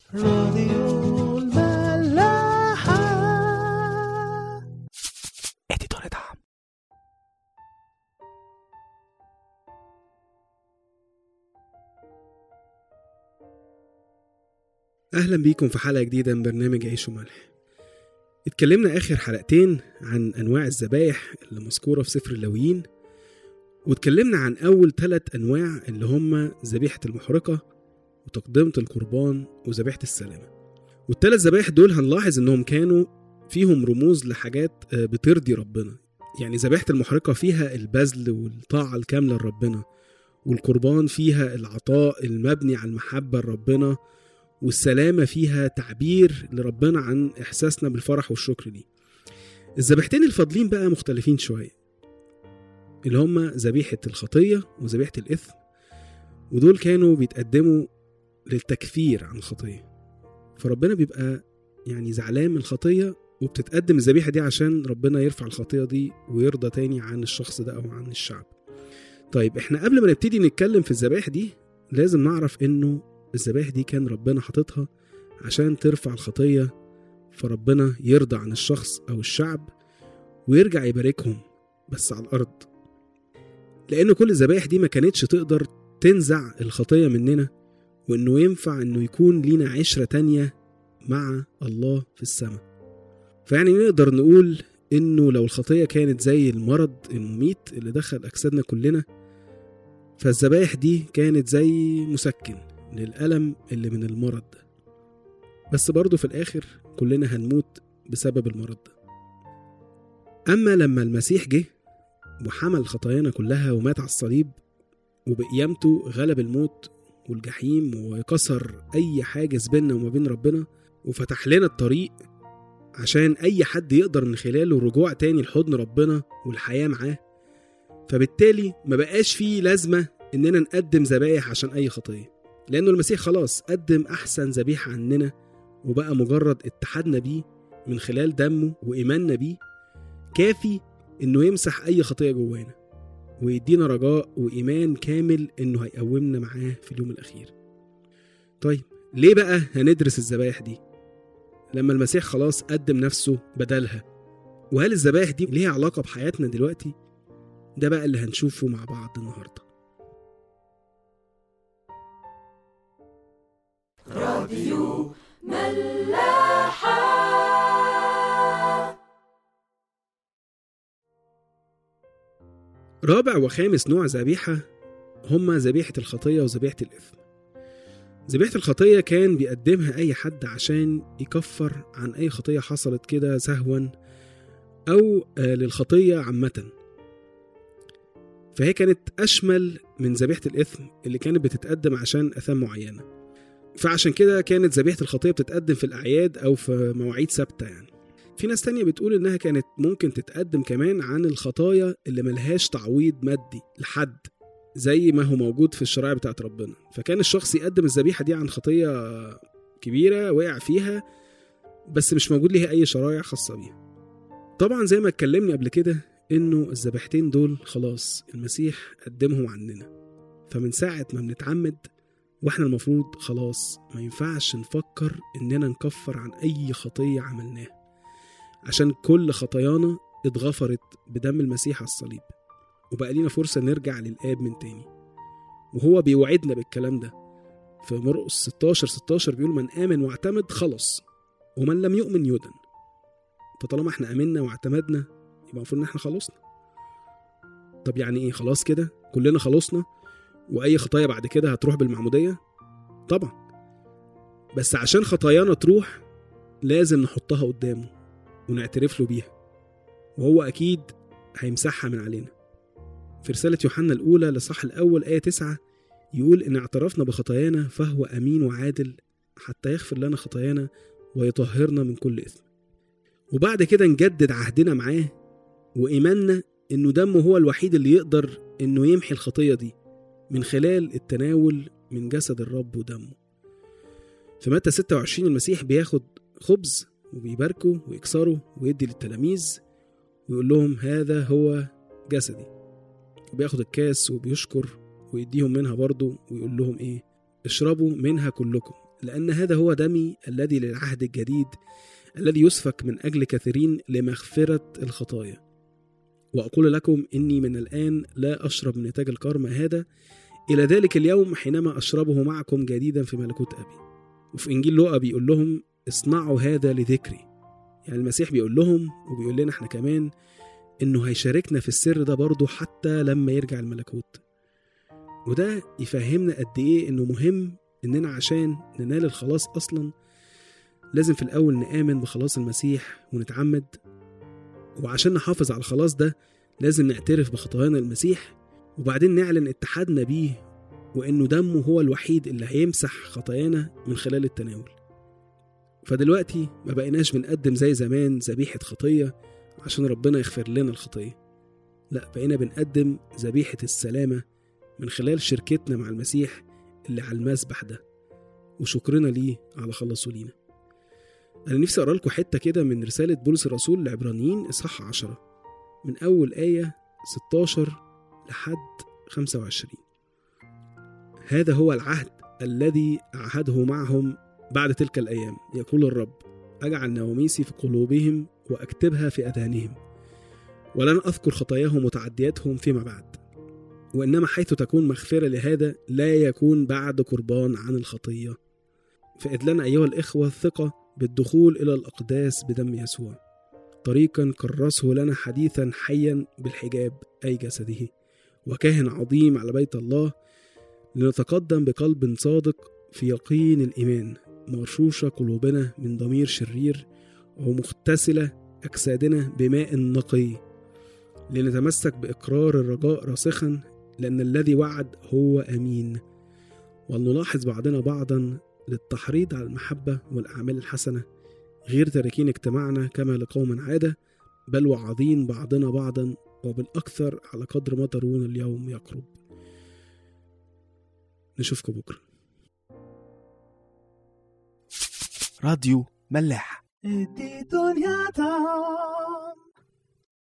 راديو الملاحة اديتور دعم أهلا بيكم في حلقة جديدة من برنامج عيش وملح اتكلمنا آخر حلقتين عن أنواع الذبايح اللي مذكورة في سفر اللويين واتكلمنا عن أول ثلاث أنواع اللي هم ذبيحة المحرقة وتقدمة القربان وذبيحة السلامة والثلاث ذبايح دول هنلاحظ إنهم كانوا فيهم رموز لحاجات آه، بترضي ربنا يعني ذبيحة المحرقة فيها البذل والطاعة الكاملة لربنا والقربان فيها العطاء المبني على المحبة لربنا والسلامة فيها تعبير لربنا عن إحساسنا بالفرح والشكر ليه الذبيحتين الفاضلين بقى مختلفين شوية اللي هما ذبيحة الخطية وذبيحة الإثم ودول كانوا بيتقدموا للتكفير عن الخطية فربنا بيبقى يعني زعلان من الخطية وبتتقدم الذبيحة دي عشان ربنا يرفع الخطية دي ويرضى تاني عن الشخص ده أو عن الشعب طيب احنا قبل ما نبتدي نتكلم في الذبائح دي لازم نعرف انه الذبائح دي كان ربنا حاططها عشان ترفع الخطية فربنا يرضى عن الشخص أو الشعب ويرجع يباركهم بس على الأرض لأن كل الذبائح دي ما كانتش تقدر تنزع الخطية مننا وإنه ينفع إنه يكون لينا عشرة تانية مع الله في السماء فيعني نقدر نقول إنه لو الخطية كانت زي المرض المميت اللي دخل أجسادنا كلنا فالذبائح دي كانت زي مسكن للألم اللي من المرض ده بس برضه في الآخر كلنا هنموت بسبب المرض ده أما لما المسيح جه وحمل خطايانا كلها ومات على الصليب وبقيامته غلب الموت والجحيم وكسر أي حاجز بيننا وما بين ربنا وفتح لنا الطريق عشان أي حد يقدر من خلاله الرجوع تاني لحضن ربنا والحياة معاه فبالتالي ما بقاش فيه لازمة إننا نقدم ذبايح عشان أي خطية لأنه المسيح خلاص قدم أحسن ذبيحة عننا وبقى مجرد اتحادنا بيه من خلال دمه وإيماننا بيه كافي إنه يمسح أي خطية جوانا ويدينا رجاء وإيمان كامل إنه هيقومنا معاه في اليوم الأخير طيب ليه بقى هندرس الذبايح دي لما المسيح خلاص قدم نفسه بدلها وهل الذبايح دي ليها علاقة بحياتنا دلوقتي ده بقى اللي هنشوفه مع بعض النهارده رابع وخامس نوع ذبيحة هما ذبيحة الخطية وذبيحة الإثم ذبيحة الخطية كان بيقدمها أي حد عشان يكفر عن أي خطية حصلت كده سهوا أو آه، للخطية عامة فهي كانت أشمل من ذبيحة الإثم اللي كانت بتتقدم عشان أثام معينة فعشان كده كانت ذبيحة الخطية بتتقدم في الأعياد أو في مواعيد ثابتة يعني في ناس تانية بتقول إنها كانت ممكن تتقدم كمان عن الخطايا اللي ملهاش تعويض مادي لحد زي ما هو موجود في الشرائع بتاعت ربنا فكان الشخص يقدم الذبيحة دي عن خطية كبيرة وقع فيها بس مش موجود ليها أي شرائع خاصة بيها طبعا زي ما اتكلمنا قبل كده إنه الذبيحتين دول خلاص المسيح قدمهم عننا فمن ساعة ما بنتعمد واحنا المفروض خلاص ما ينفعش نفكر إننا نكفر عن أي خطية عملناها عشان كل خطايانا اتغفرت بدم المسيح على الصليب وبقى لينا فرصة نرجع للآب من تاني وهو بيوعدنا بالكلام ده في مرقس 16 16 بيقول من آمن واعتمد خلص ومن لم يؤمن يدن فطالما احنا آمنا واعتمدنا يبقى المفروض ان احنا خلصنا طب يعني ايه خلاص كده كلنا خلصنا واي خطايا بعد كده هتروح بالمعمودية طبعا بس عشان خطايانا تروح لازم نحطها قدامه ونعترف له بيها وهو أكيد هيمسحها من علينا في رسالة يوحنا الأولى لصح الأول آية 9 يقول إن اعترفنا بخطايانا فهو أمين وعادل حتى يغفر لنا خطايانا ويطهرنا من كل إثم وبعد كده نجدد عهدنا معاه وإيماننا إنه دمه هو الوحيد اللي يقدر إنه يمحي الخطية دي من خلال التناول من جسد الرب ودمه في متى 26 المسيح بياخد خبز وبيباركه ويكسره ويدي للتلاميذ ويقول لهم هذا هو جسدي وبياخد الكاس وبيشكر ويديهم منها برضه ويقول لهم ايه اشربوا منها كلكم لأن هذا هو دمي الذي للعهد الجديد الذي يسفك من أجل كثيرين لمغفرة الخطايا وأقول لكم إني من الآن لا أشرب من نتاج الكرم هذا إلى ذلك اليوم حينما أشربه معكم جديدا في ملكوت أبي وفي إنجيل لوقا بيقول لهم اصنعوا هذا لذكري يعني المسيح بيقول لهم وبيقول لنا احنا كمان انه هيشاركنا في السر ده برضه حتى لما يرجع الملكوت وده يفهمنا قد ايه انه مهم اننا عشان ننال الخلاص اصلا لازم في الاول نآمن بخلاص المسيح ونتعمد وعشان نحافظ على الخلاص ده لازم نعترف بخطايانا المسيح وبعدين نعلن اتحادنا بيه وانه دمه هو الوحيد اللي هيمسح خطايانا من خلال التناول فدلوقتي ما بقيناش بنقدم زي زمان ذبيحة خطية عشان ربنا يغفر لنا الخطية لا بقينا بنقدم ذبيحة السلامة من خلال شركتنا مع المسيح اللي على المذبح ده وشكرنا ليه على خلصه لينا أنا نفسي أقرأ لكم حتة كده من رسالة بولس الرسول لعبرانيين إصحاح عشرة من أول آية 16 لحد 25 هذا هو العهد الذي عهده معهم بعد تلك الأيام يقول الرب أجعل نواميسي في قلوبهم وأكتبها في أذهانهم ولن أذكر خطاياهم وتعدياتهم فيما بعد وإنما حيث تكون مغفرة لهذا لا يكون بعد قربان عن الخطية فإذ لنا أيها الإخوة ثقة بالدخول إلى الأقداس بدم يسوع طريقا كرسه لنا حديثا حيا بالحجاب أي جسده وكاهن عظيم على بيت الله لنتقدم بقلب صادق في يقين الإيمان مرشوشة قلوبنا من ضمير شرير ومغتسلة أجسادنا بماء نقي لنتمسك بإقرار الرجاء راسخا لأن الذي وعد هو أمين ولنلاحظ بعضنا بعضا للتحريض على المحبة والأعمال الحسنة غير تاركين اجتماعنا كما لقوم عادة بل وعظين بعضنا بعضا وبالأكثر على قدر ما ترون اليوم يقرب نشوفكم بكرة راديو ملاح دي دنيا